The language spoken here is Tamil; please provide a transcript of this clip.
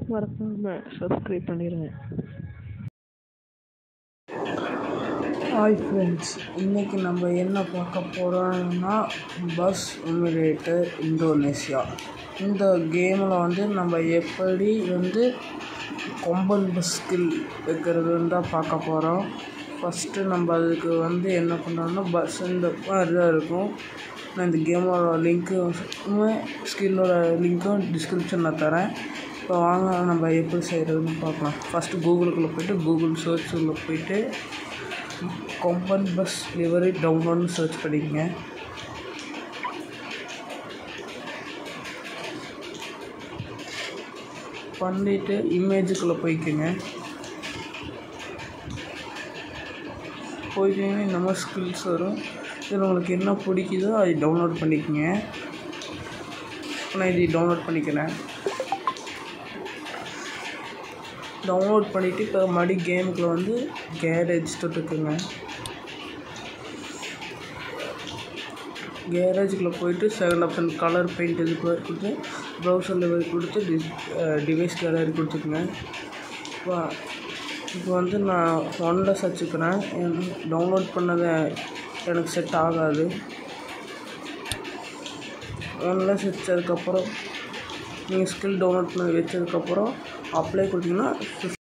மறக்காமல் சப்ஸ்கிரைப் பண்ணிடுங்க ஹாய் ஃப்ரெண்ட்ஸ் இன்றைக்கி நம்ம என்ன பார்க்க போகிறோம்னா பஸ் எமிரேட்டர் இந்தோனேஷியா இந்த கேமில் வந்து நம்ம எப்படி வந்து கொம்பன் பஸ் ஸ்கில் வைக்கிறதுன்னு தான் பார்க்க போகிறோம் ஃபஸ்ட்டு நம்ம அதுக்கு வந்து என்ன பண்ணோம்னா பஸ் இந்த மாதிரி தான் இருக்கும் நான் இந்த கேமோட லிங்க்கு ஸ்கில்லோட லிங்க்கும் டிஸ்கிரிப்ஷனில் தரேன் இப்போ வாங்க நம்ம எப்படி செய்கிறதுன்னு பார்க்கலாம் ஃபஸ்ட்டு கூகுளுக்குள்ளே போய்ட்டு கூகுள் சர்ச்சுக்குள்ளே போய்ட்டு கொம்பன் பஸ் லிவரி டவுன்லோட்னு சர்ச் பண்ணிக்கங்க பண்ணிவிட்டு இமேஜுக்குள்ளே போய்க்குங்க போய்க்கிங்கன்னா இந்த மாதிரி ஸ்கில்ஸ் வரும் இதில் உங்களுக்கு என்ன பிடிக்குதோ அதை டவுன்லோட் பண்ணிக்கோங்க நான் இதை டவுன்லோட் பண்ணிக்கிறேன் டவுன்லோட் பண்ணிவிட்டு இப்போ மறுபடியும் கேமுக்குள்ள வந்து கேரேஜ் தொட்டுக்குங்க கேரேஜுக்குள்ளே போயிட்டு செகண்ட் ஆப்ஷன் கலர் பெயிண்ட் இது பேர் கொடுத்து ப்ரௌசர் லெவல் கொடுத்து டிஸ் டிவைஸ் கேலரி கொடுத்துக்குங்க இப்போ இப்போ வந்து நான் ஒன்லெஸ் வச்சுக்கிறேன் டவுன்லோட் பண்ணதை எனக்கு செட் ஆகாது ஒன்லெஸ் வச்சதுக்கப்புறம் நீங்கள் ஸ்கில் டவுன்லோட் பண்ணி வச்சதுக்கப்புறம் அப்ளை கொடுத்தீங்கன்னா